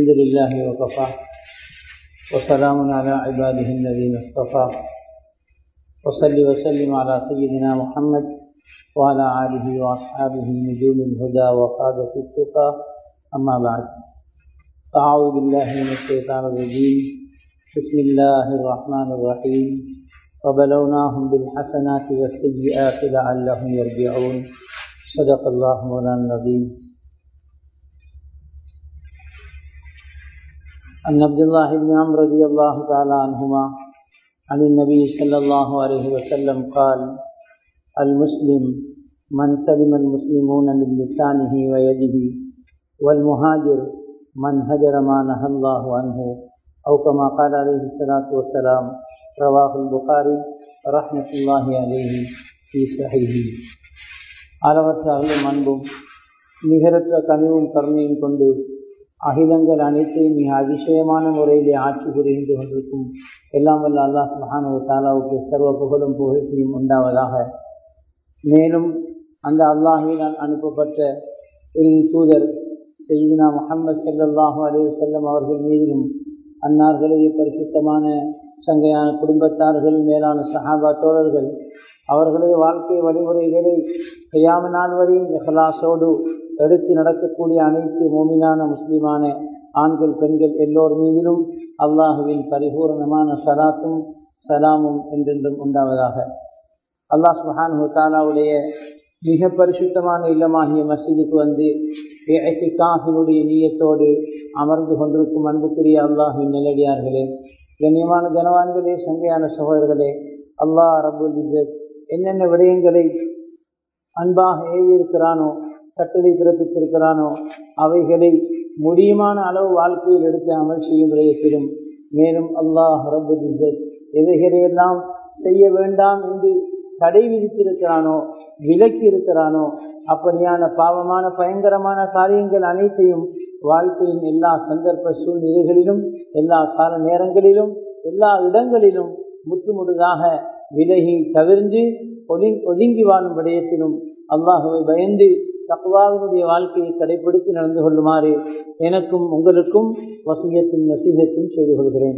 الحمد لله وكفى وسلام على عباده الذين اصطفى وصل وسلم على سيدنا محمد وعلى آله وأصحابه نجوم الهدى وقادة التقى أما بعد أعوذ بالله من الشيطان الرجيم بسم الله الرحمن الرحيم وبلوناهم بالحسنات والسيئات لعلهم يرجعون صدق الله مولانا العظيم عن عبد الله بن عمرو رضي الله تعالى عنهما عن النبي صلى الله عليه وسلم قال المسلم من سلم المسلمون من لسانه ويده والمهاجر من هجر ما نهى الله عنه أو كما قال عليه الصلاة والسلام رواه البخاري رحمة الله عليه في صحيحه அளவற்ற அருளும் அன்பும் நிகரற்ற கனிவும் கருணையும் கொண்டு அகிலங்கள் அனைத்தையும் மிக அதிசயமான முறையிலே ஆட்சி புரிந்து கொண்டிருக்கும் எல்லாம் வல்ல அல்லாஹ் மகானவ தாலாவுக்கு சர்வ புகழும் புகழ்ச்சியும் உண்டாவதாக மேலும் அந்த அல்லாஹினால் அனுப்பப்பட்ட இறுதி தூதர் செய்தினா முகமது சல்லாஹூ அலி செல்லம் அவர்கள் மீதிலும் அன்னார்களுடைய பரிசுத்தமான சங்கையான குடும்பத்தார்கள் மேலான சஹாபா தோழர்கள் அவர்களது வாழ்க்கை வழிமுறைகளை கையாம நாள் வரையும் எஹலாசோடு எடுத்து நடக்கக்கூடிய அனைத்து மோமினான முஸ்லிமான ஆண்கள் பெண்கள் எல்லோர் மீதிலும் அல்லாஹுவின் பரிபூர்ணமான சலாத்தும் சலாமும் என்றென்றும் உண்டாவதாக அல்லாஹ் சுஹான் தாலாவுடைய மிக பரிசுத்தமான இல்லமாகிய மஸ்ஜிதுக்கு வந்து காஃபினுடைய நீயத்தோடு அமர்ந்து கொண்டிருக்கும் அன்புக்குரிய அல்லாஹின் நிலடியார்களே கண்ணியமான ஜனவான்களே சங்கையான சகோதரர்களே அல்லாஹ் ரபுல் இஜத் என்னென்ன விடயங்களை அன்பாக ஏவியிருக்கிறானோ கட்டளை பிறப்பித்திருக்கிறானோ அவைகளை முடியுமான அளவு வாழ்க்கையில் எடுத்து அமல் செய்யும் விடயத்திலும் மேலும் அல்லாஹ் ரபுல் இஜத் எவைகளையெல்லாம் செய்ய வேண்டாம் என்று தடை விதித்திருக்கிறானோ விலக்கி இருக்கிறானோ அப்படியான பாவமான பயங்கரமான காரியங்கள் அனைத்தையும் வாழ்க்கையின் எல்லா சந்தர்ப்ப சூழ்நிலைகளிலும் எல்லா கால நேரங்களிலும் எல்லா இடங்களிலும் முற்றுமுடுதாக விலகி தவிர்ந்து ஒதுங்கி வாழும் விடயத்திலும் அல்லாஹுவை பயந்து தக்குவாவினுடைய வாழ்க்கையை கடைபிடித்து நடந்து கொள்ளுமாறு எனக்கும் உங்களுக்கும் வசியத்தும் நசீகத்தும் செய்து கொள்கிறேன்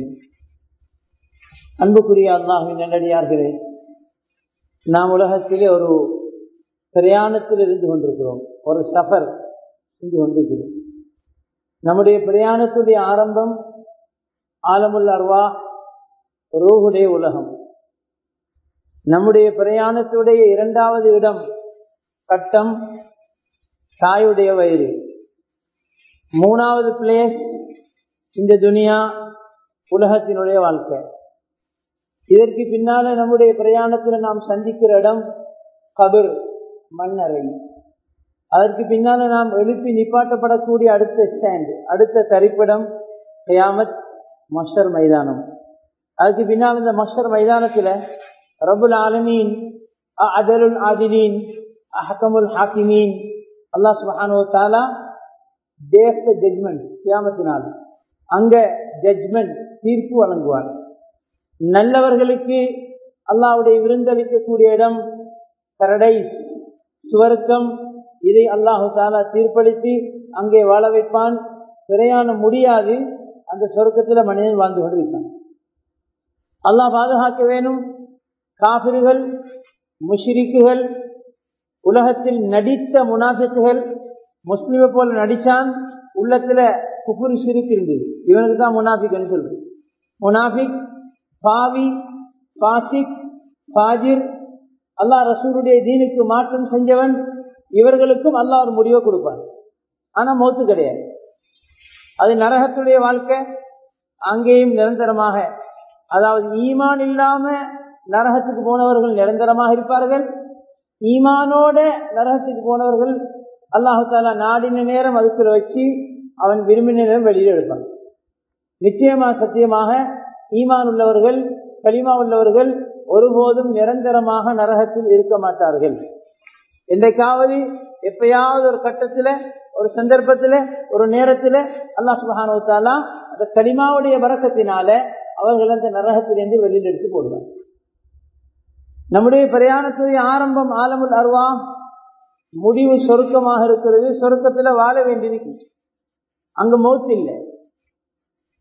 அன்புக்குரிய அல்லாஹின் நல்லடியார்களே நாம் உலகத்திலே ஒரு பிரயாணத்தில் இருந்து கொண்டிருக்கிறோம் ஒரு சஃபர் செஞ்சு கொண்டிருக்கிறோம் நம்முடைய பிரயாணத்துடைய ஆரம்பம் ஆலமுல் அர்வா ரூஹுடைய உலகம் நம்முடைய பிரயாணத்துடைய இரண்டாவது இடம் கட்டம் தாயுடைய வயிறு மூணாவது பிளேஸ் இந்த துனியா உலகத்தினுடைய வாழ்க்கை இதற்கு பின்னால நம்முடைய பிரயாணத்தில் நாம் சந்திக்கிற இடம் கபிர் மண்ணறை அதற்கு பின்னால நாம் எழுப்பி நிப்பாட்டப்படக்கூடிய அடுத்த ஸ்டாண்ட் அடுத்த தரிப்பிடம் கயாமத் மஷர் மைதானம் அதுக்கு பின்னால் இந்த மஷர் மைதானத்தில் ரபுல் ஆலமீன் அதலுல் ஆதிலீன் அஹக்கமுல் ஹாக்கிமீன் அல்லாஹ் சுபஹானு தாலா டேஃப் ஜட்மெண்ட் கியாமத்தினால் அங்க ஜட்மெண்ட் தீர்ப்பு வழங்குவார் நல்லவர்களுக்கு அல்லாவுடைய விருந்தளிக்கக்கூடிய இடம் பரடைஸ் சுவர்க்கம் இதை அல்லாஹு தாலா தீர்ப்பளித்து அங்கே வாழ வைப்பான் பிரயாணம் முடியாது அந்த சொர்க்கத்தில் மனிதன் வாழ்ந்து கொண்டிருக்கான் அல்லாஹ் பாதுகாக்க வேணும் காபிர்கள் முஷிரிக்குகள் உலகத்தில் நடித்த முனாஃபிக்குகள் முஸ்லிமை போல நடிச்சான் உள்ளத்துல குபுரி சிரிக்கு இருந்தது இவனுக்கு தான் முனாஃபிக்னு சொல்றது முனாஃபிக் பாவி பாசிக் பாஜிர் அல்லாஹ் ரசூருடைய தீனுக்கு மாற்றம் செஞ்சவன் இவர்களுக்கும் அல்லாஹ் ஒரு முடிவை கொடுப்பான் ஆனா மௌத்து கிடையாது அது நரகத்துடைய வாழ்க்கை அங்கேயும் நிரந்தரமாக அதாவது ஈமான் இல்லாம நரகத்துக்கு போனவர்கள் நிரந்தரமாக இருப்பார்கள் ஈமானோட நரகத்துக்கு போனவர்கள் அல்லாஹு தாலா நாடின நேரம் அதுக்குள்ள வச்சு அவன் விரும்பின நேரம் வெளியில் எடுப்பான் நிச்சயமா சத்தியமாக ஈமான் உள்ளவர்கள் களிமா உள்ளவர்கள் ஒருபோதும் நிரந்தரமாக நரகத்தில் இருக்க மாட்டார்கள் என்றைக்காவது எப்பயாவது ஒரு கட்டத்துல ஒரு சந்தர்ப்பத்துல ஒரு நேரத்துல அல்லா சுபஹானோத்தாலா அந்த களிமாவுடைய வரக்கத்தினால அவர்கள் அந்த நரகத்திலிருந்து வெளியில் எடுத்து போடுவார் நம்முடைய பிரயாணத்துடைய ஆரம்பம் ஆலமுல் அருவா முடிவு சொருக்கமாக இருக்கிறது சொருக்கத்துல வாழ வேண்டியிருக்கு அங்க மௌத்து இல்லை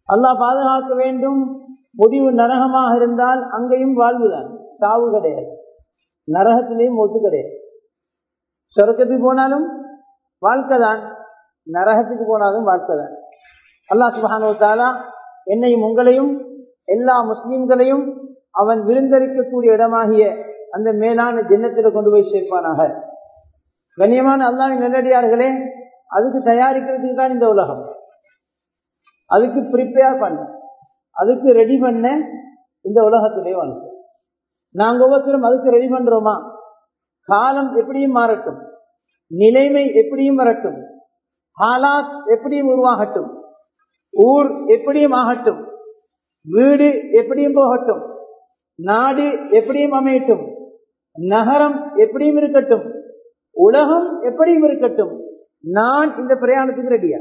அல்லாஹ் பாதுகாக்க வேண்டும் முடிவு நரகமாக இருந்தால் அங்கேயும் வாழ்வுதான் சாவு கிடையாது நரகத்திலேயும் ஒத்து கிடையாது சொர்க்கத்துக்கு போனாலும் வாழ்க்கை தான் நரகத்துக்கு போனாலும் வாழ்க்கை தான் அல்லாஹ் சுபானுவத்தாலா என்னையும் உங்களையும் எல்லா முஸ்லிம்களையும் அவன் விருந்தளிக்கக்கூடிய இடமாகிய அந்த மேலான ஜென்னத்தில் கொண்டு போய் சேர்ப்பானாக கண்ணியமான அல்லாவின் நல்லடியார்களே அதுக்கு தயாரிக்கிறதுக்கு தான் இந்த உலகம் அதுக்கு ப்ரிப்பேர் பண்ண அதுக்கு ரெடி பண்ண இந்த உலகத்திலே வாழ்க்கை நாங்க ஒவ்வொருத்தரும் அதுக்கு ரெடி பண்றோமா காலம் எப்படியும் மாறட்டும் நிலைமை எப்படியும் வரட்டும் ஹாலாத் எப்படியும் உருவாகட்டும் ஊர் எப்படியும் ஆகட்டும் வீடு எப்படியும் போகட்டும் நாடு எப்படியும் அமையட்டும் நகரம் எப்படியும் இருக்கட்டும் உலகம் எப்படியும் இருக்கட்டும் நான் இந்த பிரயாணத்துக்கு ரெடியா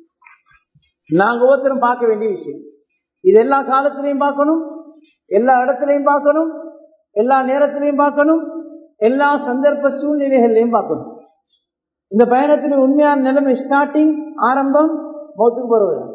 நாங்க ஒவ்வொருத்தரும் பார்க்க வேண்டிய விஷயம் இது எல்லா காலத்திலையும் பார்க்கணும் எல்லா இடத்திலையும் பார்க்கணும் எல்லா நேரத்திலையும் பார்க்கணும் எல்லா சந்தர்ப்ப சூழ்நிலைகள்லையும் பார்க்கணும் இந்த பயணத்தின் உண்மையான நிலைமை ஸ்டார்டிங் ஆரம்பம் மௌத்துக்கு போறவர்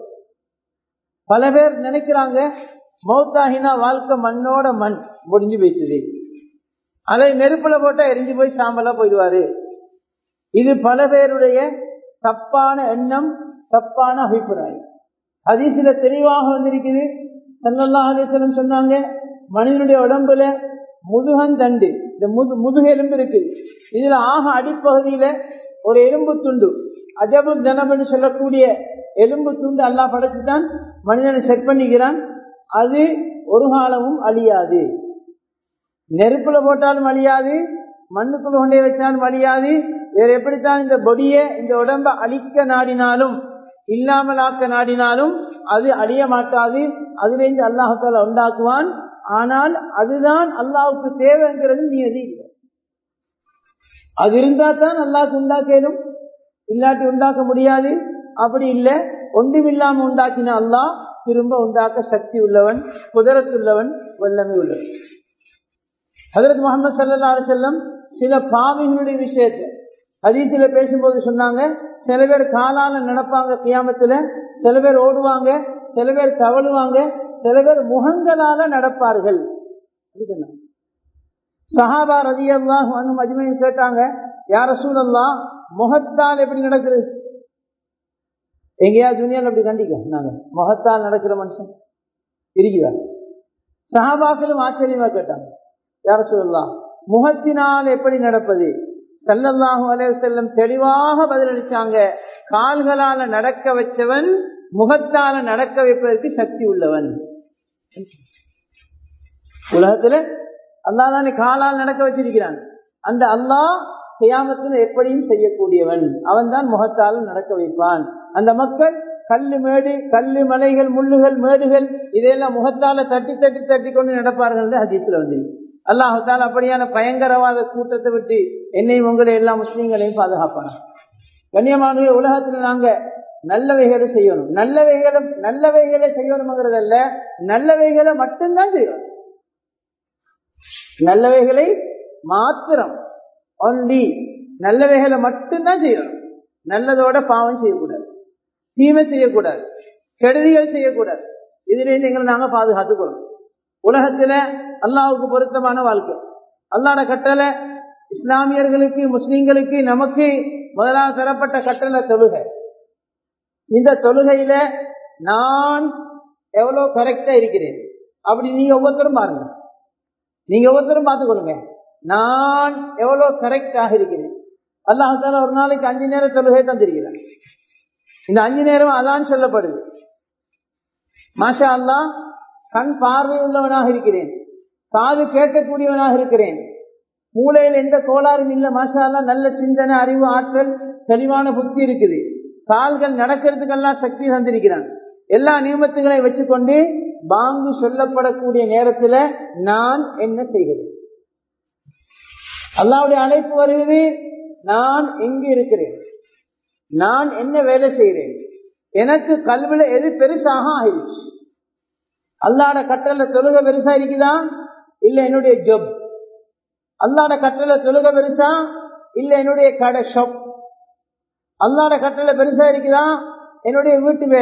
பல பேர் நினைக்கிறாங்க மௌத்தாகினா வாழ்க்கை மண்ணோட மண் முடிஞ்சு போயிடுது அதை நெருப்புல போட்டா எரிஞ்சு போய் சாம்பலா போயிடுவாரு இது பல பேருடைய தப்பான எண்ணம் தப்பான அபிப்பிராயம் ஹதீசில தெளிவாக வந்திருக்குது சல்லல்லா அலிசலம் சொன்னாங்க மனிதனுடைய உடம்புல முதுகந்தண்டு இந்த முது முதுகு எலும்பு இருக்குது இதுல ஆக அடிப்பகுதியில ஒரு எலும்பு துண்டு அஜபு ஜனபன்னு சொல்லக்கூடிய எலும்பு துண்டு அல்லா படைச்சுதான் மனிதனை செட் பண்ணிக்கிறான் அது ஒரு காலமும் அழியாது நெருப்புல போட்டாலும் அழியாது மண்ணுக்குள்ள கொண்டே வச்சாலும் அழியாது வேற எப்படித்தான் இந்த பொடிய இந்த உடம்ப அழிக்க நாடினாலும் இல்லாமல் ஆக்க நாடினாலும் அது அழிய மாட்டாது அதிலிருந்து அல்லாஹால உண்டாக்குவான் ஆனால் அதுதான் அல்லாவுக்கு தேவைங்கிறது நீ அது இல்லை அது இருந்தா தான் அல்லாஹ்க்கு உண்டாக்கலும் இல்லாட்டி உண்டாக்க முடியாது அப்படி இல்லை ஒன்றுமில்லாம உண்டாக்கின அல்லாஹ் திரும்ப உண்டாக்க சக்தி உள்ளவன் குதிரத்துள்ளவன் வல்லமை உள்ளவன் ஹதரத் முகமது சல்லா செல்லம் சில பாவிகளுடைய விஷயத்தை ஹதீசில பேசும்போது சொன்னாங்க சில பேர் காலால நடப்பாங்க கியாமத்துல சில பேர் ஓடுவாங்க சில பேர் தவழுவாங்க சில பேர் முகங்களால நடப்பார்கள் சஹாபா ரதி அல்லாஹ் வந்து மஜ்மையும் கேட்டாங்க யார சூழல்லாம் முகத்தால் எப்படி நடக்குது எங்கேயாவது துணியால் அப்படி கண்டிக்க நாங்க முகத்தால் நடக்கிற மனுஷன் இருக்குதா சஹாபாக்களும் ஆச்சரியமா கேட்டாங்க யார சொல்லலாம் முகத்தினால் எப்படி நடப்பது சல்லல்லாஹு அலைய செல்லம் தெளிவாக பதிலளிச்சாங்க கால்களால நடக்க வச்சவன் முகத்தால நடக்க வைப்பதற்கு சக்தி உள்ளவன் உலகத்துல அல்லாஹ் தானே காலால் நடக்க வச்சிருக்கிறான் அந்த அல்லாஹ் செய்யாமத்தில் எப்படியும் செய்யக்கூடியவன் அவன் தான் முகத்தால் நடக்க வைப்பான் அந்த மக்கள் கல்லு மேடு கல்லு மலைகள் முள்ளுகள் மேடுகள் இதையெல்லாம் முகத்தால தட்டி தட்டி தட்டி கொண்டு நடப்பார்கள் ஹதீஸ்ல வந்து அல்லாஹால அப்படியான பயங்கரவாத கூட்டத்தை விட்டு என்னையும் உங்களை எல்லா முஸ்லீம்களையும் பாதுகாப்பான கண்ணியமான உலகத்துல நாங்க நல்லவைகளை செய்யணும் நல்லவைகளை நல்லவைகளை செய்யணுங்கிறதல்ல நல்லவைகளை மட்டும்தான் செய்யணும் நல்லவைகளை மாத்திரம் ஒன்லி நல்லவைகளை மட்டும்தான் செய்யணும் நல்லதோட பாவம் செய்யக்கூடாது தீமை செய்யக்கூடாது கெடுதிகள் செய்யக்கூடாது இதுல இருந்து எங்களை நாங்க பாதுகாத்துக்கொள்ளணும் உலகத்துல அல்லாவுக்கு பொருத்தமான வாழ்க்கை அல்லாட கட்டளை இஸ்லாமியர்களுக்கு முஸ்லிம்களுக்கு நமக்கு முதலாக தரப்பட்ட கட்டளை தொழுகை இந்த தொழுகையில நான் எவ்வளவு கரெக்டா இருக்கிறேன் அப்படி நீங்க ஒவ்வொருத்தரும் பாருங்க நீங்க ஒவ்வொருத்தரும் பார்த்துக்கொள்ளுங்க நான் எவ்வளவு கரெக்டாக இருக்கிறேன் அல்லாஹால ஒரு நாளைக்கு அஞ்சு நேரம் தொழுகை தந்திருக்கிறேன் இந்த அஞ்சு நேரம் அதான் சொல்லப்படுது மாஷா அல்லா கண் பார்வை உள்ளவனாக இருக்கிறேன் காது கேட்கக்கூடியவனாக இருக்கிறேன் மூளையில் எந்த கோளாறும் இல்லை மாஷா அல்லா நல்ல சிந்தனை அறிவு ஆற்றல் தெளிவான புத்தி இருக்குது கால்கள் நடக்கிறதுக்கெல்லாம் சக்தி தந்திருக்கிறான் எல்லா நியமத்துகளையும் வச்சுக்கொண்டு பாங்கு சொல்லப்படக்கூடிய நேரத்துல நான் என்ன செய்கிறேன் அல்லாவுடைய அழைப்பு வருகிறது நான் எங்கு இருக்கிறேன் நான் என்ன வேலை செய்கிறேன் எனக்கு கல்வில எது பெருசாக ஆயிடுச்சு அல்லாட கட்டளை தொழுக பெருசா இருக்குதா இல்ல என்னுடைய ஜப் அல்லாட கட்டளை தொழுக பெருசா இல்ல என்னுடைய கடை ஷாப் அல்லாட கட்டளை பெருசா இருக்குதா என்னுடைய வீட்டு வேலை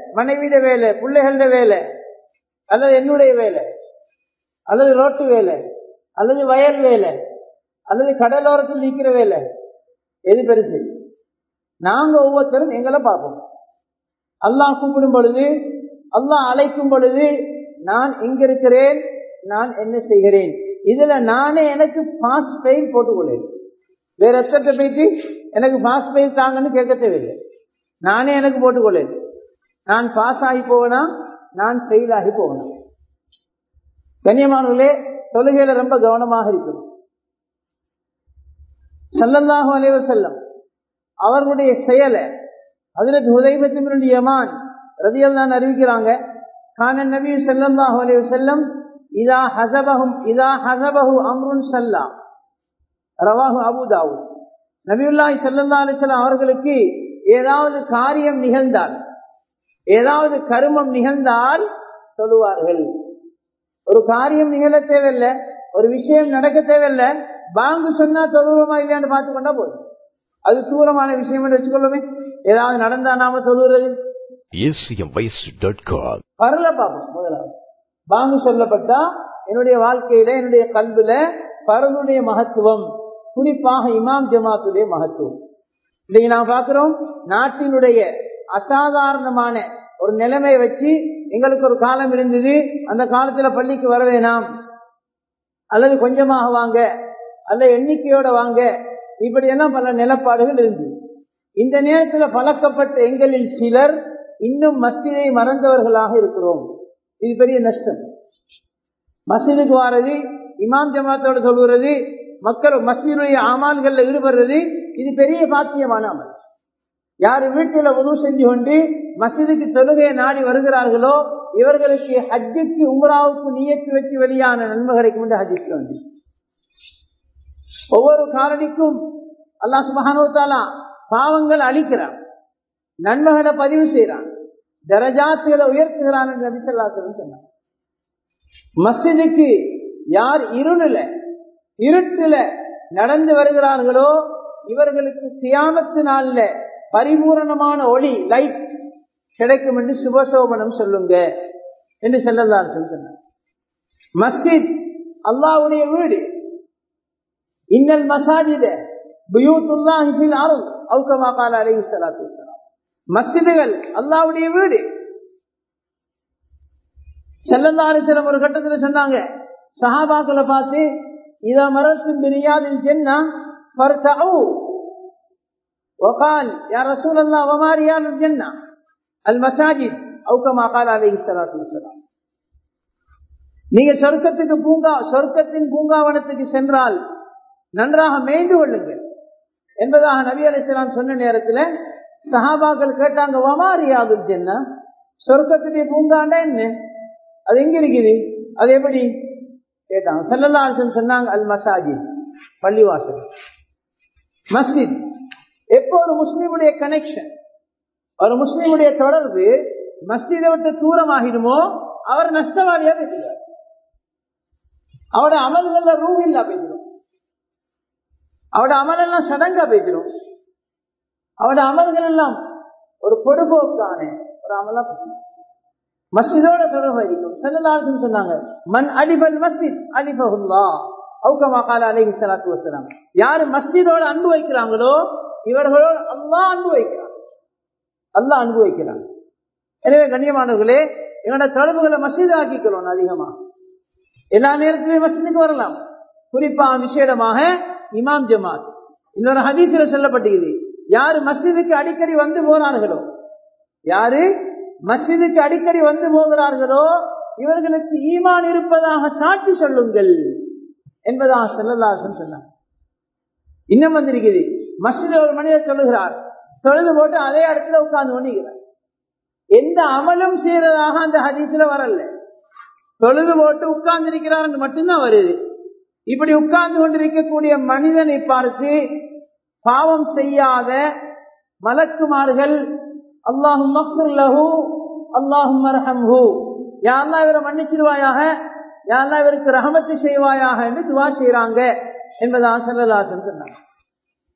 மனைவிட வேலை பிள்ளைகளோட வேலை அல்லது என்னுடைய வேலை அல்லது ரோட்டு வேலை அல்லது வயல் வேலை அல்லது கடலோரத்தில் நிற்கிற வேலை எது பெருசு நாங்க ஒவ்வொருத்தரும் எங்களை பார்ப்போம் அல்லாஹ் கூப்பிடும் பொழுது அல்லாஹ் அழைக்கும் பொழுது நான் எங்க இருக்கிறேன் நான் என்ன செய்கிறேன் இதுல நானே எனக்கு பாஸ் பெயில் போட்டுக்கொள்ளேன் வேற எத்தனை போயிட்டு எனக்கு பாஸ் பெயில் தாங்கன்னு கேட்க தேவையில்லை நானே எனக்கு போட்டுக்கொள்ளேன் நான் பாஸ் ஆகி போவேனா நான் ஃபெயில் ஆகி போவேனா கண்ணியமானவர்களே தொழுகையில ரொம்ப கவனமாக இருக்கணும் சல்லல்லாஹு அலைவ செல்லம் அவர்களுடைய செயலை அதில் உதயபத்தினுடைய யமான் ரதியல் தான் அறிவிக்கிறாங்க கான நபி சல்லல்லாஹு அலைவ செல்லம் இதா ஹசபஹும் இதா ஹசபஹு அம்ருன் சல்லா ரவாஹு அபுதாவு நபியுல்லாஹி சல்லல்லா அலிஸ்லாம் அவர்களுக்கு ஏதாவது காரியம் நிகழ்ந்தால் ஏதாவது கருமம் நிகழ்ந்தால் சொல்லுவார்கள் ஒரு காரியம் நிகழ தேவையில்லை ஒரு விஷயம் நடக்க தேவையில்லை பாங்கு சொன்னா தொழுவோமா இல்லையான்னு பார்த்து கொண்டா போதும் அது தூரமான விஷயம் என்று வச்சுக்கொள்ளுமே ஏதாவது நடந்தா நாம தொழுகிறது acmvoice.com வரல பார்ப்போம் முதலாவது பாங்கு சொல்லப்பட்டா என்னுடைய வாழ்க்கையில என்னுடைய கல்வில பரனுடைய மகத்துவம் குறிப்பாக இமாம் ஜமாத்துடைய மகத்துவம் இன்னைக்கு நான் பார்க்கிறோம் நாட்டினுடைய அசாதாரணமான ஒரு நிலைமை வச்சு எங்களுக்கு ஒரு காலம் இருந்தது அந்த காலத்துல பள்ளிக்கு வர வேணாம் அல்லது கொஞ்சமாக வாங்க அல்ல எண்ணிக்கையோட வாங்க இப்படியெல்லாம் பல நிலப்பாடுகள் இருந்தது இந்த நேரத்துல பழக்கப்பட்ட எங்களில் சிலர் இன்னும் மஸ்ஜிதை மறந்தவர்களாக இருக்கிறோம் இது பெரிய நஷ்டம் மஸ்ஜிதுக்கு வாரது இமாம் ஜமாத்தோட சொல்கிறது மக்கள் மஸ்ஜிதுடைய அமால்கள்ல ஈடுபடுறது இது பெரிய பாக்கியமான அமல் யார் வீட்டில் உதவு செஞ்சு கொண்டு மஸ்ஜிதுக்கு தொழுகையை நாடி வருகிறார்களோ இவர்களுக்கு ஹஜ்ஜுக்கு உம்ராவுக்கு நியத்து வச்சு வெளியான நன்மை கிடைக்கும் என்று ஹஜ்ஜுக்கு வந்து ஒவ்வொரு காரணிக்கும் அல்லாஹ் சுபஹானுவத்தாலா பாவங்கள் அழிக்கிறான் நன்மைகளை பதிவு செய்யறான் தரஜாத்துகளை உயர்த்துகிறான் என்று நபிசல்லாசலம் சொன்னார் மஸ்ஜிதுக்கு யார் இருளுல இருட்டுல நடந்து வருகிறார்களோ இவர்களுக்கு சியாமத்து நாள்ல பரிபூரணமான ஒளி லைட் கிடைக்கும் என்று சுபசோபனம் சொல்லுங்க என்று செல்லதார் சொன்னார் மஸ்ஜித் அல்லாவுடைய வீடு இன்னல் மசாஜித புயூத்துல்லாஹி ஃபில் அர்த் அவு கமா கால அலைஹி ஸலாத்து வஸலாம் மஸ்ஜிதுகள் அல்லாஹ்வுடைய வீடு ஸல்லல்லாஹு அலைஹி வஸல்லம் ஒரு கட்டத்துல சொன்னாங்க சஹாபாக்களை பார்த்து இதா மரத்தும் பிரியாதில் ஜென்னா ஃபர்தஉ وقال يا رسول الله وما ريال الجنة المساجد أو كما قال عليه الصلاة والسلام நீங்க சொர்க்கத்துக்கு பூங்கா சொர்க்கத்தின் பூங்காவனத்துக்கு சென்றால் நன்றாக மேய்ந்து கொள்ளுங்கள் என்பதாக நபி அலிஸ்லாம் சொன்ன நேரத்தில் சஹாபாக்கள் கேட்டாங்க வமாரியாகும் என்ன சொர்க்கத்துடைய பூங்காண்டா என்ன அது எங்க இருக்குது அது எப்படி கேட்டாங்க செல்லல்லா சொன்னாங்க அல் மசாஜித் பள்ளிவாசல் மஸ்ஜித் எப்போ ஒரு முஸ்லீமுடைய கனெக்ஷன் ஒரு முஸ்லீமுடைய தொடர்பு மஸ்ஜிதை விட்டு தூரமாகிடுமோ அவர் நஷ்டவாதியா பேசுகிறார் அவருடைய அமல்கள்ல ரூ இல்லா பேசுறோம் அவட அமல் எல்லாம் சடங்கா பேசிடும் அவட அமல்கள் எல்லாம் ஒரு பொடுபோக்கான ஒரு அமலா மஸ்ஜிதோட தொடர்பு இருக்கும் செல்லலாசன் சொன்னாங்க மண் அடிபல் மஸ்ஜித் அலிபகுல்லா அவுகமா கால அலைஹி சலாத்து வசலாம் யாரு மஸ்ஜிதோட அன்பு வைக்கிறாங்களோ இவர்களோட அல்லா அன்பு வைக்கிறாங்க அல்லா அன்பு வைக்கிறாங்க எனவே கண்ணியமானவர்களே எங்களோட தொடர்புகளை மஸ்ஜித் ஆக்கிக்கிறோம் அதிகமா எல்லா நேரத்திலையும் மஸ்ஜிதுக்கு வரலாம் குறிப்பா விசேடமாக இமாம் ஜமாத் இன்னொரு ஹதீஸ்ல சொல்லப்பட்டிருக்குது யாரு மஸ்ஜிதுக்கு அடிக்கடி வந்து போறார்களோ யாரு மஸ்ஜிதுக்கு அடிக்கடி வந்து போகிறார்களோ இவர்களுக்கு ஈமான் இருப்பதாக சாட்சி சொல்லுங்கள் என்பதாக செல்லல்லாசன் சொன்னார் இன்னும் வந்திருக்குது மஸ்ஜித் ஒரு மனிதர் சொல்லுகிறார் தொழுது போட்டு அதே இடத்துல உட்கார்ந்து கொண்டிருக்கிறார் எந்த அமலும் செய்யறதாக அந்த ஹதீஸ்ல வரல தொழுது போட்டு உட்கார்ந்து இருக்கிறார் மட்டும்தான் வருது இப்படி உட்கார்ந்து கொண்டிருக்கக்கூடிய மனிதனை பார்த்து பாவம் செய்யாத மலக்குமார்கள் அல்லாஹும் லஹு அல்லாஹும் மரஹம்ஹு யாரெல்லாம் இவரை மன்னிச்சிருவாயாக யாரெல்லாம் இவருக்கு ரஹமத்து செய்வாயாக என்று துவா செய்யறாங்க என்பதாக செல்லலாசன் சொன்னாங்க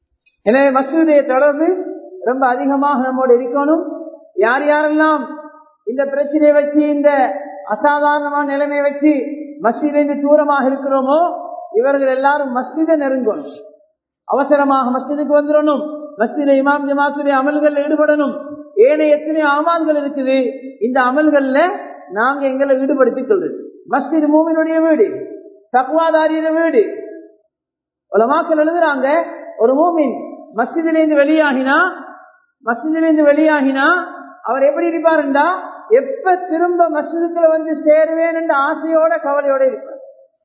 எனவே மசூதிய தொடர்பு ரொம்ப அதிகமாக நம்மோடு இருக்கணும் யார் யாரெல்லாம் இந்த பிரச்சனையை வச்சு இந்த அசாதாரணமான நிலைமையை வச்சு மஸ்ஜிதிலிருந்து தூரமாக இருக்கிறோமோ இவர்கள் எல்லாரும் மஸ்ஜிதை நெருங்கணும் அவசரமாக மஸ்ஜிதுக்கு வந்துடணும் மஸ்ஜித இமாம் ஜமாத்துடைய அமல்கள் ஈடுபடணும் ஏனைய எத்தனை அமல்கள் இருக்குது இந்த அமல்கள்ல நாங்க எங்களை ஈடுபடுத்திக் கொள்றது மஸ்ஜித் மூமினுடைய வீடு தக்குவாதாரியின வீடு உலமாக்கள் எழுதுறாங்க ஒரு மூமின் மஸ்ஜிதிலிருந்து வெளியாகினா மஸ்ஜிதிலிருந்து வெளியாகினா அவர் எப்படி இருப்பாருண்டா எப்ப திரும்ப மஸ்ஜிதுக்குள்ள வந்து சேருவேன் என்ற ஆசையோட கவலையோட இருப்பார்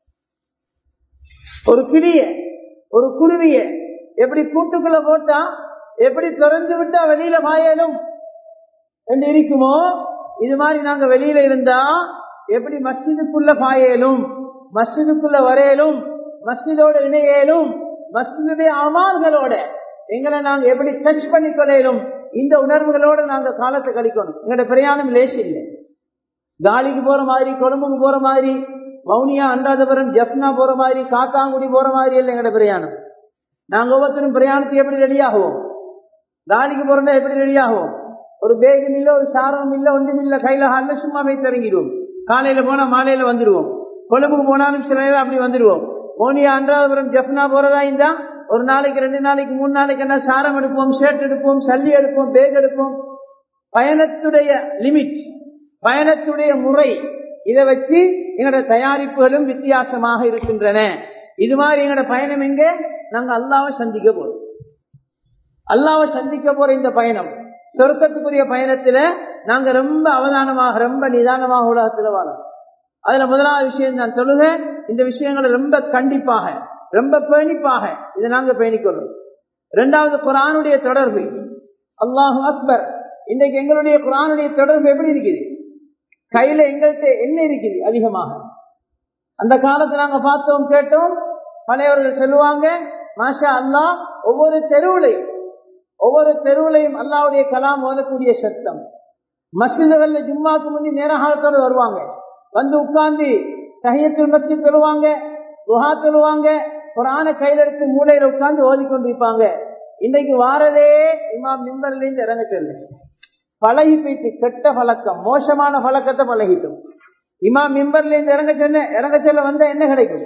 ஒரு கிளிய ஒரு குருவிய எப்படி கூட்டுக்குள்ள போட்டா எப்படி திறந்து விட்டா வெளியில பாயலும் என்று இருக்குமோ இது மாதிரி நாங்க வெளியில இருந்தா எப்படி மஸ்ஜிதுக்குள்ள பாயலும் மஸ்ஜிதுக்குள்ள வரையலும் மஸ்ஜிதோட இணையலும் மஸ்ஜிதுடைய அமால்களோட எங்களை நாங்க எப்படி டச் பண்ணி கொள்ளையிலும் இந்த உணர்வுகளோட நாங்க காலத்தை கழிக்கணும் எங்களோட பிரயாணம் லேசி இல்லை காலிக்கு போற மாதிரி கொழும்புக்கு போற மாதிரி வவுனியா அன்றாதபுரம் ஜப்னா போற மாதிரி காத்தாங்குடி போற மாதிரி இல்லை எங்களோட பிரயாணம் நாங்க ஒவ்வொருத்தரும் பிரயாணத்துக்கு எப்படி ரெடி ஆகுவோம் காலிக்கு போறதா எப்படி ரெடி ஆகுவோம் ஒரு பேகும் இல்ல ஒரு சாரம் இல்ல ஒன்றும் இல்ல கையில ஹால சும்மா போய் இறங்கிடுவோம் காலையில போனா மாலையில வந்துடுவோம் கொழும்புக்கு போனாலும் சில நேரம் அப்படி வந்துடுவோம் மோனியா அன்றாதபுரம் ஜப்னா போறதா இருந்தா ஒரு நாளைக்கு ரெண்டு நாளைக்கு மூணு நாளைக்கு என்ன சாரம் எடுப்போம் ஷர்ட் எடுப்போம் சல்லி எடுப்போம் பேக் எடுப்போம் பயணத்துடைய லிமிட் பயணத்துடைய முறை இதை வச்சு எங்களோட தயாரிப்புகளும் வித்தியாசமாக இருக்கின்றன இது மாதிரி எங்களோட பயணம் எங்க நாங்க அல்லாவை சந்திக்க போறோம் அல்லாவை சந்திக்க போற இந்த பயணம் சொர்க்கத்துக்குரிய பயணத்துல நாங்க ரொம்ப அவதானமாக ரொம்ப நிதானமாக உலகத்துல வாழணும் அதுல முதலாவது விஷயம் நான் சொல்லுவேன் இந்த விஷயங்களை ரொம்ப கண்டிப்பாக ரொம்ப பேணிப்பாக இதை நாங்க பேணிக்கொள்ளும் இரண்டாவது குரானுடைய தொடர்பு அல்லாஹு அக்பர் இன்றைக்கு எங்களுடைய குரானுடைய தொடர்பு எப்படி இருக்குது கையில எங்கள்கிட்ட என்ன இருக்குது அதிகமாக அந்த காலத்துல நாங்க பார்த்தோம் கேட்டோம் பழையவர்கள் சொல்லுவாங்க மாஷா அல்லாஹ் ஒவ்வொரு தெருவுலையும் ஒவ்வொரு தெருவுலையும் அல்லாவுடைய கலாம் ஓதக்கூடிய சத்தம் மசிதகள்ல ஜும்மாக்கு முந்தி நேரகாலத்தோடு வருவாங்க வந்து உட்கார்ந்து தஹியத்துல் மஸ்ஜித் சொல்லுவாங்க துஹா சொல்லுவாங்க குரான கையில எடுத்து மூளையில உட்கார்ந்து ஓதிக்கொண்டிருப்பாங்க இன்றைக்கு வாரதே இமாம் மிம்பர்ல இருந்து இறங்க சொல்லு பழகி போயிட்டு கெட்ட பழக்கம் மோசமான பழக்கத்தை பழகிட்டோம் இமாம் மிம்பர்ல இருந்து இறங்க சொன்ன இறங்க சொல்ல வந்தா என்ன கிடைக்கும்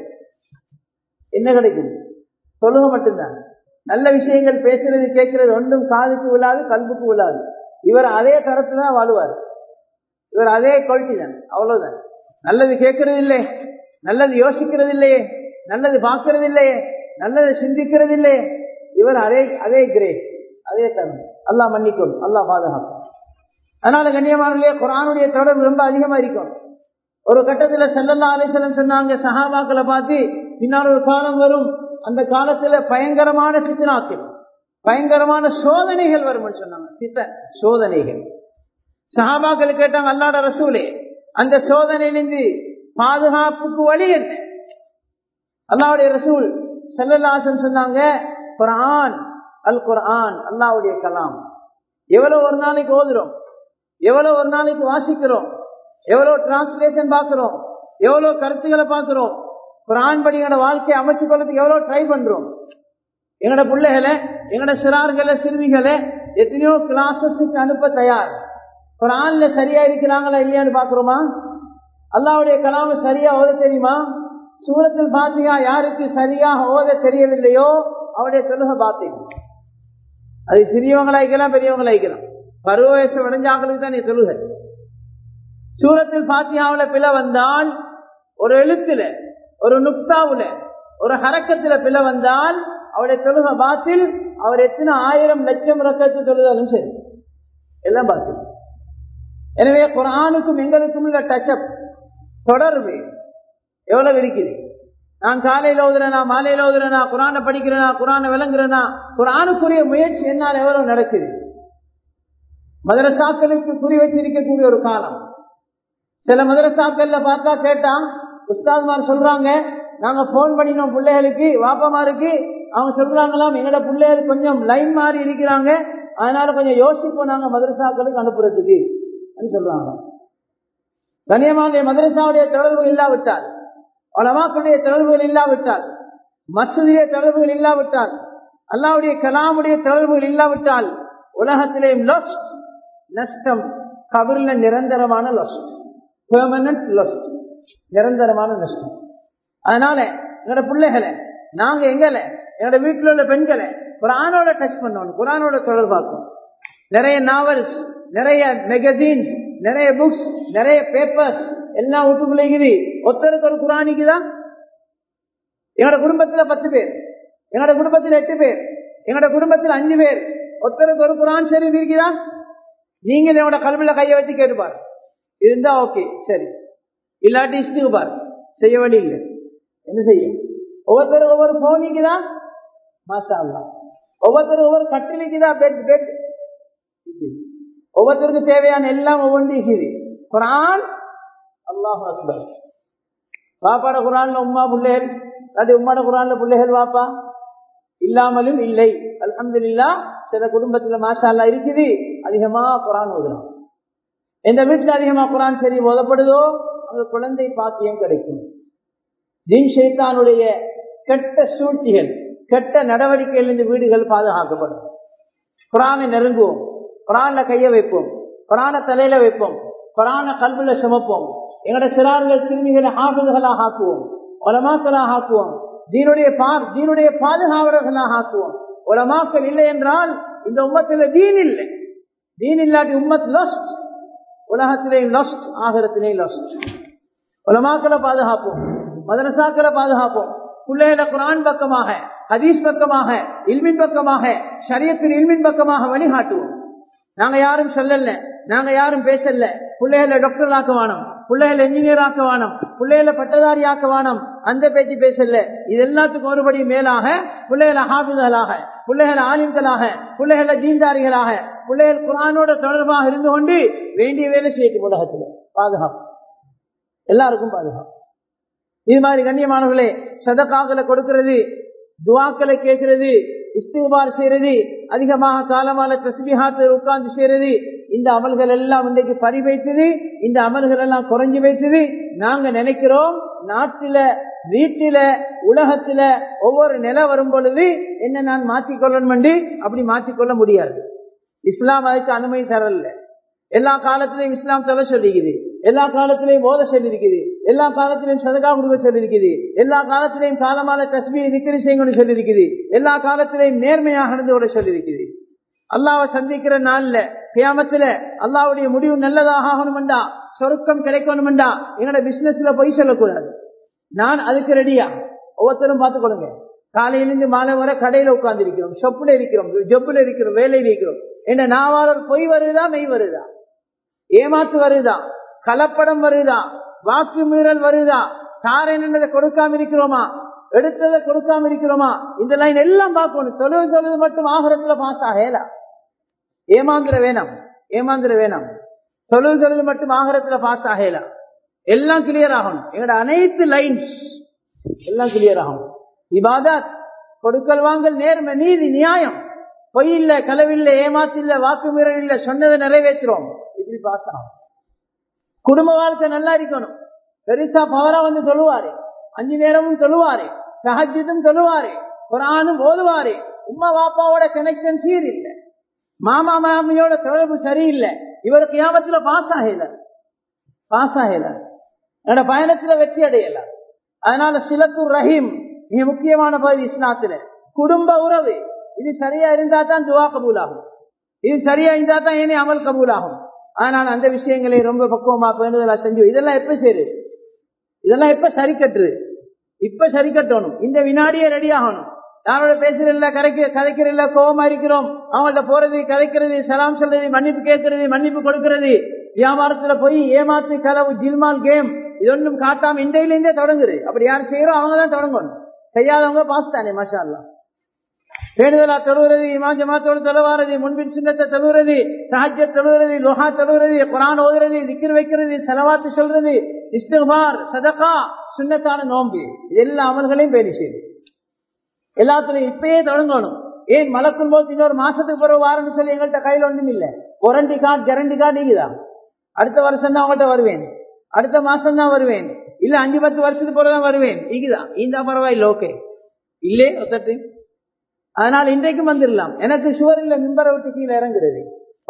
என்ன கிடைக்கும் சொல்லுங்க மட்டும்தான் நல்ல விஷயங்கள் பேசுறது கேட்கறது ஒன்றும் காதுக்கு விழாது கல்புக்கு விழாது இவர் அதே தரத்துல தான் வாழுவார் இவர் அதே குவாலிட்டி தான் அவ்வளவுதான் நல்லது கேட்கறது இல்லையே நல்லது யோசிக்கிறது இல்லையே நல்லது பார்க்கறது இல்லையே நல்லது சிந்திக்கிறது இல்லையே இவர் அதே அதே கிரேஸ் அதே தரம் அல்லா மன்னிக்கும் அல்லா பாதுகாக்கும் அதனால கண்ணியமானே குரானுடைய தொடர்பு ரொம்ப அதிகமா இருக்கும் ஒரு கட்டத்துல செல்லல்லா அலிசலம் சொன்னாங்க சஹாபாக்களை பார்த்து பின்னால் ஒரு காலம் வரும் அந்த காலத்துல பயங்கரமான சித்தனாக்கள் பயங்கரமான சோதனைகள் வரும் சொன்னாங்க சித்த சோதனைகள் சஹாபாக்கள் கேட்டாங்க அல்லாட ரசூலே அந்த சோதனையிலிருந்து பாதுகாப்புக்கு வழி என்ன அல்லாவுடைய ரசூல் செல்லல்லாசன் சொன்னாங்க குரான் அல் குரான் அல்லாவுடைய கலாம் எவ்வளவு ஒரு நாளைக்கு ஓதுறோம் எவ்வளவு ஒரு நாளைக்கு வாசிக்கிறோம் எவ்வளவு டிரான்ஸ்லேஷன் பார்க்கிறோம் எவ்வளவு கருத்துக்களை பார்க்கிறோம் குரான் படி எங்களோட வாழ்க்கையை அமைச்சு கொள்றதுக்கு எவ்வளவு ட்ரை பண்றோம் எங்களோட பிள்ளைகளை எங்களோட சிறார்களை சிறுமிகளை எத்தனையோ கிளாஸஸுக்கு அனுப்ப தயார் குரான்ல சரியா இருக்கிறாங்களா இல்லையான்னு பாக்குறோமா அல்லாவுடைய கலாம சரியா ஓத தெரியுமா சூரத்தில் பாத்தியா யாருக்கு சரியாக ஓத தெரியவில்லையோ அவருடைய தொழுக பார்த்தீங்க அது சிறியவங்களாய்க்கலாம் பெரியவங்களாய்க்கலாம் பருவ வயசு விடைஞ்சாக்களுக்கு தான் நீ தொழுக சூரத்தில் பாத்தியாவில பிழை வந்தால் ஒரு எழுத்துல ஒரு நுக்தாவுல ஒரு ஹரக்கத்துல பிழை வந்தால் அவருடைய தொழுக பாத்தில் அவர் எத்தனை ஆயிரம் லட்சம் ரக்கத்து தொழுதாலும் சரி எல்லாம் பாத்தில் எனவே குரானுக்கும் எங்களுக்கும் உள்ள டச்சப் தொடர்பு எவ்வளவு இருக்குது நான் காலையில ஓதுறேனா மாலையில ஓதுறேனா குரானை படிக்கிறேனா குரானை விளங்குறேனா குரானுக்குரிய முயற்சி என்னால் எவ்வளவு நடக்குது மதரசாக்களுக்கு குறி வச்சிருக்கக்கூடிய ஒரு காலம் சில மதரசாக்கள்ல பார்த்தா கேட்டா உஸ்தாத்மார் சொல்றாங்க நாங்க போன் பண்ணினோம் பிள்ளைகளுக்கு வாப்பமாருக்கு அவங்க சொல்றாங்களாம் எங்களோட பிள்ளைகள் கொஞ்சம் லைன் மாறி இருக்கிறாங்க அதனால கொஞ்சம் யோசிப்போம் நாங்க மதரசாக்களுக்கு அனுப்புறதுக்கு சொல்றாங்க கனியமான மதரசாவுடைய தொடர்பு இல்லாவிட்டால் வளமாக்களுடைய தொடர்புகள் இல்லாவிட்டால் மசூதிய தொடர்புகள் இல்லாவிட்டால் அல்லாவுடைய கலாமுடைய தொடர்புகள் இல்லாவிட்டால் உலகத்திலே நஷ்டம் கபர்ல நிரந்தரமான லஸ்ட் பெர்மனன்ட் லஸ்ட் நிரந்தரமான நஷ்டம் அதனால எங்களோட பிள்ளைகளை நாங்க எங்களை என்னோட வீட்டில் உள்ள பெண்களை குரானோட டச் பண்ணணும் குரானோட தொடர்பாக்கும் நிறைய நாவல்ஸ் நிறைய மெகசீன்ஸ் நிறைய புக்ஸ் நிறைய பேப்பர்ஸ் எல்லாம் விட்டுக்குள்ளேக்குது ஒருத்தருக்கு ஒரு குரானிக்குதான் எங்களோட குடும்பத்துல பத்து பேர் எங்களோட குடும்பத்தில் எட்டு பேர் எங்களோட குடும்பத்தில் அஞ்சு பேர் ஒருத்தருக்கு ஒரு குரான் சரி இருக்குதா நீங்கள் என்னோட கல்வியில கையை வச்சு கேட்டுப்பார் இருந்தா ஓகே சரி இல்லாட்டி இஷ்டுக்கு பார் செய்ய வேண்டி இல்லை என்ன செய்ய ஒவ்வொருத்தரும் ஒவ்வொரு போனிக்குதா மாஷா அல்லா ஒவ்வொருத்தரும் ஒவ்வொரு கட்டிலுக்குதா பெட் பெட் ஒவ்வொருத்தருக்கு தேவையான எல்லாம் ஒவ்வொன்று இருக்குது குரான் அல்லாஹ் அக்பர் பாப்பாட குரான்ல உமா பிள்ளைகள் அது உம்மாட குரான்ல பிள்ளைகள் வாப்பா இல்லாமலும் இல்லை அலமதுல்லா சில குடும்பத்துல மாஷா அல்லா இருக்குது அதிகமா குரான் ஓதுறோம் எந்த வீட்டுல அதிகமா குரான் சரி ஓதப்படுதோ அந்த குழந்தை பாக்கியம் கிடைக்கும் ஜின் ஷைத்தானுடைய கெட்ட சூழ்ச்சிகள் கெட்ட நடவடிக்கையிலிருந்து வீடுகள் பாதுகாக்கப்படும் குரானை நெருங்குவோம் குரான்ல கைய வைப்போம் குரான தலையில வைப்போம் குரான கல்வில சுமப்போம் எங்களோட சிறார்கள் சிறுமிகளை ஆகுதுகளாக ஆக்குவோம் உலமாக்களாக ஆக்குவோம் தீனுடைய பார் தீனுடைய பாதுகாவலர்களாக ஆக்குவோம் உலமாக்கள் இல்லை என்றால் இந்த உம்மத்துல தீன் இல்லை தீன் இல்லாட்டி உம்மத் லஸ்ட் உலகத்திலேயும் லஸ்ட் ஆகரத்திலேயும் லஸ்ட் உலமாக்களை பாதுகாப்போம் மதரசாக்களை பாதுகாப்போம் பிள்ளைகள குரான் பக்கமாக ஹதீஸ் பக்கமாக இல்மின் பக்கமாக சரியத்தின் இல்மின் பக்கமாக வழிகாட்டுவோம் நாங்க யாரும் சொல்லல நாங்க யாரும் பேசல பிள்ளைகளை டாக்டர் ஆக்க வேணும் பிள்ளைகளை என்ஜினியர் ஆக்க வேணும் பிள்ளைகளை பட்டதாரி ஆக்க வேணும் அந்த பேச்சு பேசல இது எல்லாத்துக்கும் ஒருபடி மேலாக பிள்ளைகளை ஹாபிதலாக பிள்ளைகளை ஆலிம்களாக பிள்ளைகளை ஜீந்தாரிகளாக பிள்ளைகள் குரானோட தொடர்பாக இருந்து கொண்டு வேண்டிய வேலை செய்யட்டும் உலகத்தில் பாதுகாப்பு எல்லாருக்கும் பாதுகாப்பு இது மாதிரி கண்ணியமானவர்களே சதக்காக்களை கொடுக்கிறது துவாக்களை கேட்கிறது இஸ்திபார் செய்யறது அதிகமாக காலமான தஸ்மிஹாத்தை உட்கார்ந்து செய்யறது இந்த அமல்கள் எல்லாம் இன்றைக்கு பரிவைத்தது இந்த அமல்கள் எல்லாம் குறைஞ்சு வைத்தது நாங்க நினைக்கிறோம் நாட்டில வீட்டில உலகத்துல ஒவ்வொரு நிலை வரும் பொழுது என்ன நான் மாற்றிக்கொள்ளணும் என்று அப்படி மாற்றிக்கொள்ள முடியாது இஸ்லாம் அதுக்கு அனுமதி தரல எல்லா காலத்திலையும் இஸ்லாம் சொல்ல சொல்லிக்குது எல்லா காலத்திலையும் போத சொல்லியிருக்குது எல்லா காலத்திலையும் சதகா கொடுக்க சொல்லியிருக்குது எல்லா காலத்திலையும் காலமான தஸ்மியை விக்கிரி செய்யணும்னு சொல்லியிருக்குது எல்லா காலத்திலையும் நேர்மையாக நடந்து கொள்ள சொல்லியிருக்குது அல்லாவை சந்திக்கிற நாள்ல கியாமத்துல அல்லாவுடைய முடிவு நல்லதாக ஆகணும்டா சொருக்கம் கிடைக்கணும்டா என்னோட பிசினஸ்ல போய் சொல்லக்கூடாது நான் அதுக்கு ரெடியா ஒவ்வொருத்தரும் பார்த்துக்கொள்ளுங்க காலையிலிருந்து மாலை வரை கடையில உட்கார்ந்து இருக்கிறோம் சொப்புல இருக்கிறோம் ஜொப்புல இருக்கிறோம் வேலையில் இருக்கிறோம் என்ன நாவாளர் பொய் வருதா மெய் வருதா ஏமாத்து வருதா கலப்படம் வருதா வாக்கு மீறல் வருதா காரணத்தை கொடுக்காம இருக்கிறோமா எடுத்ததை கொடுக்காம இருக்கிறோமா இந்த லைன் எல்லாம் பார்க்கணும் தொழுது தொழுது மட்டும் ஆகரத்துல பாஸ் ஆகலா ஏமாந்திர வேணாம் ஏமாந்திர வேணாம் தொழுது தொழுது மட்டும் ஆகரத்துல பாஸ் ஆகலா எல்லாம் கிளியர் ஆகணும் எங்களோட அனைத்து லைன்ஸ் எல்லாம் கிளியர் ஆகணும் இபாதத் கொடுக்கல் வாங்கல் நேர்மை நீதி நியாயம் பொய் இல்ல களவில்ல ஏமாத்து இல்ல வாக்கு மீறல் இல்ல சொன்னதை நிறைவேற்றுறோம் இப்படி பாஸ் ஆகும் குடும்ப வாழ்க்கை நல்லா இருக்கணும் பெருசா பவரா வந்து சொல்லுவாரு அஞ்சு நேரமும் சொல்லுவாரு சஹஜித்தும் சொல்லுவாரு குரானும் ஓதுவாரு உமா பாப்பாவோட கனெக்ஷன் சீர் இல்ல மாமா மாமியோட தொடர்பு சரியில்லை இவர் கியாமத்துல பாஸ் ஆகல பாஸ் ஆகல என்னோட பயணத்துல வெற்றி அடையல அதனால சிலத்தூர் ரஹீம் மிக முக்கியமான பகுதி இஸ்லாத்துல குடும்ப உறவு இது சரியா இருந்தா தான் துவா கபூல் ஆகும் இது சரியா இருந்தா தான் ஏனே அமல் கபூல் ஆகும் ஆனால் அந்த விஷயங்களை ரொம்ப பக்குவமா பேணுதலா செஞ்சு இதெல்லாம் எப்ப சேரு இதெல்லாம் எப்ப சரி கட்டுரு இப்ப சரி கட்டணும் இந்த வினாடியே ரெடி ஆகணும் யாரோட பேசுறதில்ல கரைக்க கதைக்கிறதில்ல கோபமா இருக்கிறோம் அவங்கள்ட்ட போறது கதைக்கிறது சலாம் சொல்றது மன்னிப்பு கேட்கறது மன்னிப்பு கொடுக்கிறது வியாபாரத்துல போய் ஏமாத்து கலவு ஜில்மால் கேம் இதொன்னும் காட்டாம இன்றையில இருந்தே தொடங்குது அப்படி யார் செய்யறோம் அவங்க தான் தொடங்கணும் செய்யாதவங்க பாஸ் தானே மஷா அல்லா பேணுதலா தொழுகிறது இமாம் ஜமாத்தோடு தொழுவாரது முன்பின் சின்னத்தை தொழுகிறது சஹஜ தொழுகிறது லொஹா தொழுகிறது குரான் ஓதுறது திக்கிர் வைக்கிறது செலவாத்து சொல்றது இஸ்துமார் சதகா சுண்ணத்தான நோம்பு இது எல்லா அமல்களையும் பேணி செய்யுது எல்லாத்துலயும் இப்பயே தொடங்கணும் ஏன் மலக்கும் போது இன்னொரு மாசத்துக்கு பிறகு வாரம்னு சொல்லி எங்கள்கிட்ட கையில் ஒன்றும் இல்லை ஒரண்டி கார்டு கேரண்டி கார்டு நீங்கதா அடுத்த வருஷம் தான் உங்கள்கிட்ட வருவேன் அடுத்த மாசம் தான் வருவேன் இல்ல அஞ்சு பத்து வருஷத்துக்கு பிறகுதான் வருவேன் நீங்கதான் இந்த பரவாயில்ல ஓகே இல்லே ஒத்தட்டு அதனால இன்றைக்கும் வந்துடலாம் எனக்கு சுவர் இல்ல மிம்பரை விட்டு கீழே இறங்குறது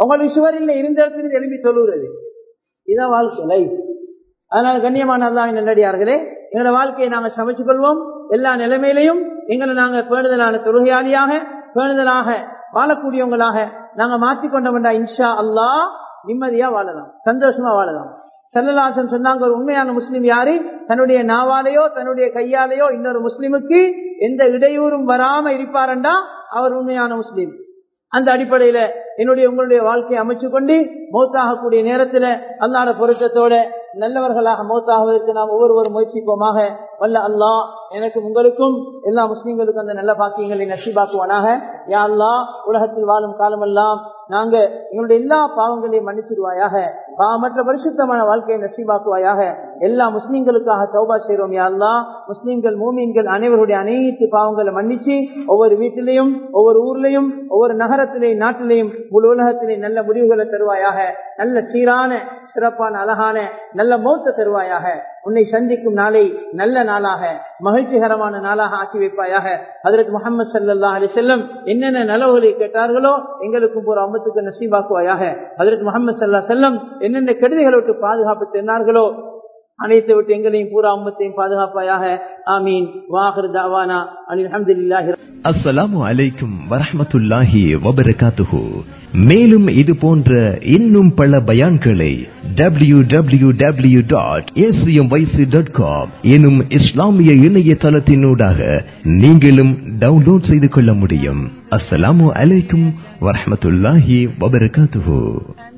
உங்களுக்கு சுவரில் இருந்த இடத்துல எழுப்பி சொல்லுறது இதுதான் வாழ்க்கை லைஃப் அதனால கண்ணியமான அல்லாஹ் நல்லடியார்களே எங்களோட வாழ்க்கையை நாங்க சமைச்சு கொள்வோம் எல்லா நிலைமையிலையும் எங்களை நாங்க பேணுதலான தொழுகையாளியாக பேணுதலாக வாழக்கூடியவங்களாக நாங்க மாற்றிக்கொண்டோம்டா இன்ஷா அல்லாஹ் நிம்மதியா வாழலாம் சந்தோஷமா வாழலாம் செல்லலாசன் சொன்னாங்க ஒரு உண்மையான முஸ்லீம் யாரு தன்னுடைய நாவாலேயோ தன்னுடைய கையாலேயோ இன்னொரு முஸ்லீமுக்கு எந்த இடையூறும் வராம இருப்பாரண்டா அவர் உண்மையான முஸ்லீம் அந்த அடிப்படையில என்னுடைய உங்களுடைய வாழ்க்கையை அமைச்சு கொண்டு மௌத்தாகக்கூடிய நேரத்துல அல்லாட பொருத்தத்தோட நல்லவர்களாக மௌத்தாகுவதற்கு நாம் ஒவ்வொருவரும் முயற்சிப்போமாக வல்ல அல்லாஹ் எனக்கும் உங்களுக்கும் எல்லா முஸ்லீம்களுக்கும் அந்த நல்ல பாக்கியங்களை நசிபாக்குவானாக யா அல்லா உலகத்தில் வாழும் காலமெல்லாம் நாங்க எங்களுடைய எல்லா பாவங்களையும் மன்னிச்சிடுவாயாக பாவமற்ற பரிசுத்தமான வாழ்க்கையை நசீபாக்குவாயாக எல்லா முஸ்லீம்களுக்காக தௌபா செய்றோம் யா அல்லா முஸ்லீம்கள் மூமீன்கள் அனைவருடைய அனைத்து பாவங்களை மன்னிச்சு ஒவ்வொரு வீட்டிலையும் ஒவ்வொரு ஊர்லயும் ஒவ்வொரு நகரத்திலேயும் நாட்டிலையும் முழு உலகத்திலேயும் நல்ல முடிவுகளை தருவாயாக நல்ல சீரான சிறப்பான அழகான நல்ல மௌத்த தருவாயாக உன்னை சந்திக்கும் நாளை நல்ல நாளாக மகிழ்ச்சிகரமான நாளாக ஆக்கி வைப்பாயாக அதற்கு முகமது சல்லா அலி செல்லம் என்னென்ன நலவுகளை கேட்டார்களோ எங்களுக்கும் ஒரு அம்பத்துக்கு நசீபாக்குவாயாக அதற்கு முகமது சல்லா செல்லம் என்னென்ன கெடுதிகளை விட்டு பாதுகாப்பு தென்னார்களோ அனைத்து விட்டு எங்களையும் பூரா அம்பத்தையும் பாதுகாப்பாயாக ஆமீன் வாஹர் தாவானா அலி அஹமதுல்லாஹி அஸ்ஸலாமு அலைக்கும் வரஹ்மத்துல்லாஹி வபரகாத்துஹு மேலும் இது போன்ற இன்னும் பல பயான்களை W W W dot dot com எனும் இஸ்லாமிய இணையதளத்தினூடாக நீங்களும் டவுன்லோட் செய்து கொள்ள முடியும் அஸ்ஸலாமு அலைக்கும் வரஹ்மத்துல்லாஹி வபரகாத்துஹு